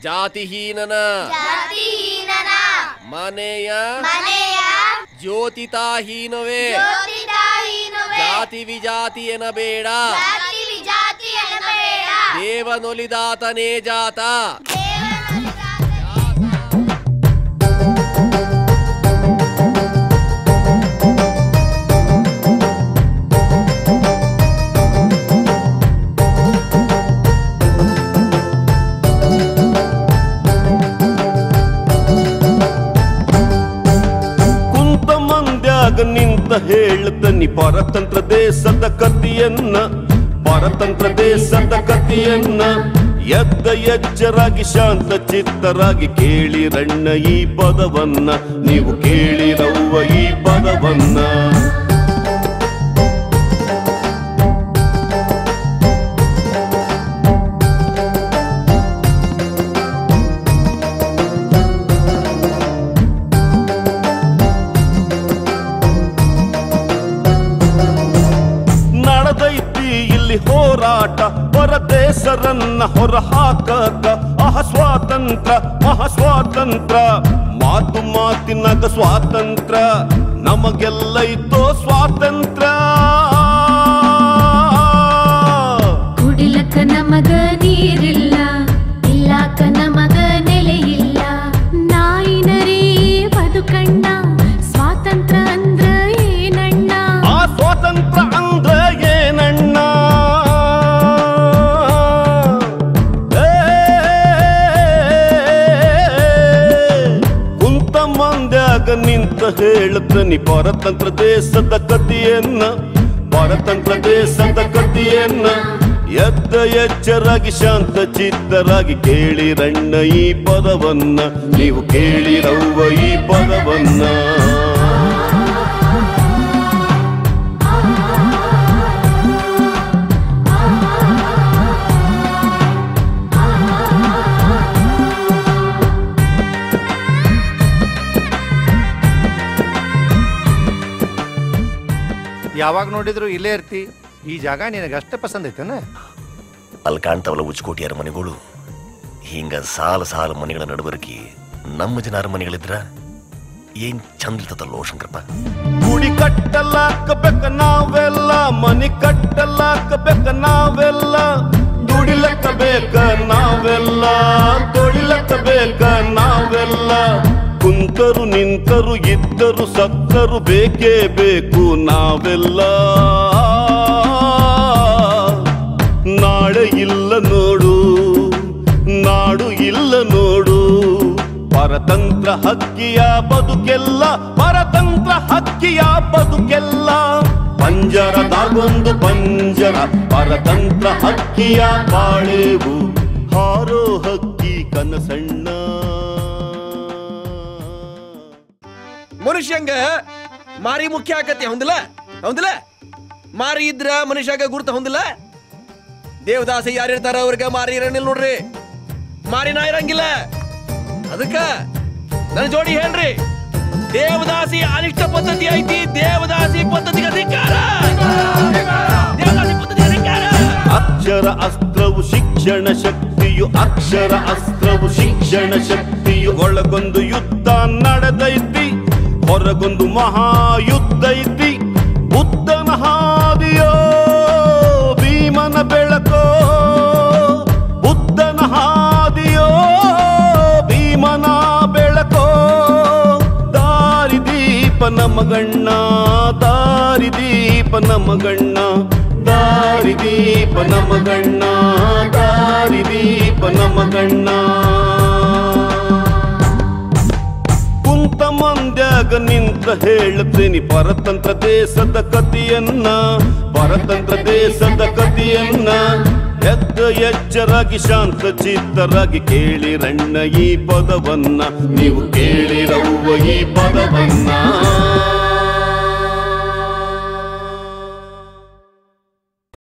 ಜಾತಿಹೀನನ ಜಾತಿಹೀನನ ಮನೆಯ ಮನೆಯ ಜ್ಯೋತಿತಾಹೀನವೇ ಜ್ಯೋತಿದಾಹೀನವೇ ಜಾತಿ ವಿಜಾತಿ ಎನಬೇಡ ಜಾತಿ ವಿಜಾತಿ ಎನ್ನಬೇಡ ದೇವನೊಲಿದಾತನೇ ಜಾತ ಕುಂತ ಮಂದ್ಯಾಗ ನಿಂತ ಹೇಳ್ತನಿ ಪರತಂತ್ರ ದೇಶದ ಕತಿಯನ್ನ ಪರತಂತ್ರ ದೇಶದ ಕತಿಯನ್ನ ಎದ್ದ ಎಚ್ಚರಾಗಿ ಶಾಂತ ಚಿತ್ತರಾಗಿ ಕೇಳಿರಣ್ಣ ಈ ಪದವನ್ನ ನೀವು ಕೇಳಿರವ್ವ ಈ ಪದವನ್ನ ನಡೆದೈತಿ ಇಲ್ಲಿ ಹೋರಾಟ ಹೊರದೇಶರನ್ನ ಹೊರ ಹಾಕಕ ಅಹ ಸ್ವಾತಂತ್ರ್ಯ ಮಹ ಸ್ವಾತಂತ್ರ್ಯ ಮಾತು ಮಾತಿನಾಗ ಸ್ವಾತಂತ್ರ್ಯ ನಮಗೆಲ್ಲೈತೋ ಸ್ವಾತಂತ್ರ್ಯ ಕುಡಿಲಕ ನಮಗ ನೀರಿಲ್ಲ ಇಲ್ಲಾಕ ನಮಗ ನೆಲೆಯಿಲ್ಲ ನಾಯಿನರೇ ಬದುಕಣ್ಣ ಸ್ವಾತಂತ್ರ್ಯ ಅಂದ್ರ ಏನಣ್ಣ ಆ ಸ್ವಾತಂತ್ರ್ಯ ಅಂದ್ರೆ ಏನಣ್ಣ ಏ, ಕುಂತ ಮಂದ್ಯಾಗ ನಿಂತ ಹೇಳ್ತನಿ ಪರತಂತ್ರ ದೇಶದ ಕಥೆಯನ್ನ ಪರತಂತ್ರ ದೇಶದ ಕಥೆಯನ್ನ ಎದ್ದ ಎಚ್ಚರಾಗಿ ಶಾಂತ ಚಿತ್ತರಾಗಿ ಕೇಳಿರಣ್ಣ ಈ ಪದವನ್ನ ನೀವು ಕೇಳಿರವ್ವ ಈ ಪದವನ್ನ ಯಾವಾಗ ನೋಡಿದ್ರು ಇಲ್ಲೇ ಇರ್ತಿ ಈ ಜಾಗ ನಿನಗಷ್ಟೇ ಪಸಂದ್ ಐತೇನ ಅಲ್ಲಿ ಕಾಣ್ತಾವಲ್ಲ ಉಚ್ಕೋಟಿಯರ ಮನೆಗಳು ಹಿಂಗ ಸಾಲ ಸಾಲ ಮನೆಗಳ ನಡಬರ್ಕಿ ನಮ್ಮ ಜನರ ಮನೆಗಳಿದ್ರ ಏನ್ ಚಂದ ಇರ್ತದಲ್ಲೋ ಶಂಕರಪ್ಪ ಗುಡಿ ಕಟ್ಟಲಾಕಬೇಕ ನಾವೆಲ್ಲ ಮನಿ ಕಟ್ಟಲಾಕಬೇಕ ನಾವೆಲ್ಲ ದುಡಿಲಕ್ಕ ಬೇಕ ನಾವೆಲ್ಲ ತೊಳಿಲಕ್ಕ ಬೇಕ ನಾವೆಲ್ಲ ಕುಂತರು ನಿಂತರು ಇದ್ದರು ಸತ್ತರು ಬೇಕೇ ಬೇಕು ನಾವೆಲ್ಲ ನಾಳೆ ಇಲ್ಲ ನೋಡು ನಾಡು ಇಲ್ಲ ನೋಡು ಪರತಂತ್ರ ಹಕ್ಕಿಯ ಬದುಕೆಲ್ಲ ಪರತಂತ್ರ ಹಕ್ಕಿಯ ಬದುಕೆಲ್ಲ ಪಂಜರದಾಗೊಂದು ಪಂಜರ ಪರತಂತ್ರ ಹಕ್ಕಿಯ ಬಾಳೆವು ಹಾರೋ ಹಕ್ಕಿ ಕನಸಣ್ಣ ಮನುಷ್ಯಂಗ ಮಾರಿ ಮುಖ್ಯ ಆಕತಿ ಹೌದಿಲ್ಲ ಹೌದಿಲ್ಲ ಮಾರಿ ಇದ್ರ ಮನುಷ್ಯಾಗ ಗುರುತ ಹೊಂದಿಲ್ಲ ದೇವದಾಸಿ ಯಾರಿರ್ತಾರ ಅವ್ರಿಗೆ ಮಾರಿ ಇರಂಗಿಲ್ಲ ನೋಡ್ರಿ ಮಾರಿ ನಾ ಇರಂಗಿಲ್ಲ ಅದಕ್ಕ ನನ್ನ ಜೋಡಿ ಹೇಳ್ರಿ ದೇವದಾಸಿ ಅನಿಷ್ಟ ಪದ್ಧತಿ ಐತಿ ದೇವದಾಸಿ ಪದ್ಧತಿಗೆ ಧಿಕ್ಕಾರ ದೇವದಾಸಿ ಪದ್ಧತಿಗೆ ಧಿಕ್ಕಾರ ಅಕ್ಷರ ಅಸ್ತ್ರವು ಶಿಕ್ಷಣ ಶಕ್ತಿಯು ಅಕ್ಷರ ಅಸ್ತ್ರವು ಶಿಕ್ಷಣ ಶಕ್ತಿಯು ಒಳಗೊಂದು ಯುದ್ಧ ನಡೆದೈತಿ ಹೊರಗೊಂದು ಮಹಾಯುದ್ಧ ಐತಿ ಬುದ್ಧನ ಹಾದಿಯೋ ಭೀಮನ ಬೆಳಕೋ ಬುದ್ಧನ ಹಾದಿಯೋ ಭೀಮನ ಬೆಳಕೋ ದಾರಿ ದೀಪ ನಮಗಣ್ಣ ದಾರಿ ದೀಪ ನಮಗಣ್ಣ ದಾರಿ ದೀಪ ನಮಗಣ್ಣ ದಾರಿ ದೀಪ ನಮಗಣ್ಣ ಕುಂತ ಮಂದ್ಯಾಗ ನಿಂತ ಹೇಳ್ತೀನಿ ಪರತಂತ್ರ ದೇಶದ ಕಥೆಯನ್ನ ಪರತಂತ್ರ ದೇಶದ ಕಥೆಯನ್ನ ಎದ್ದ ಎಚ್ಚರಾಗಿ ಶಾಂತ ಚಿತ್ತರಾಗಿ ಕೇಳಿರಣ್ಣ ಈ ಪದವನ್ನ ನೀವು ಕೇಳಿರವ್ವ ಈ ಪದವನ್ನ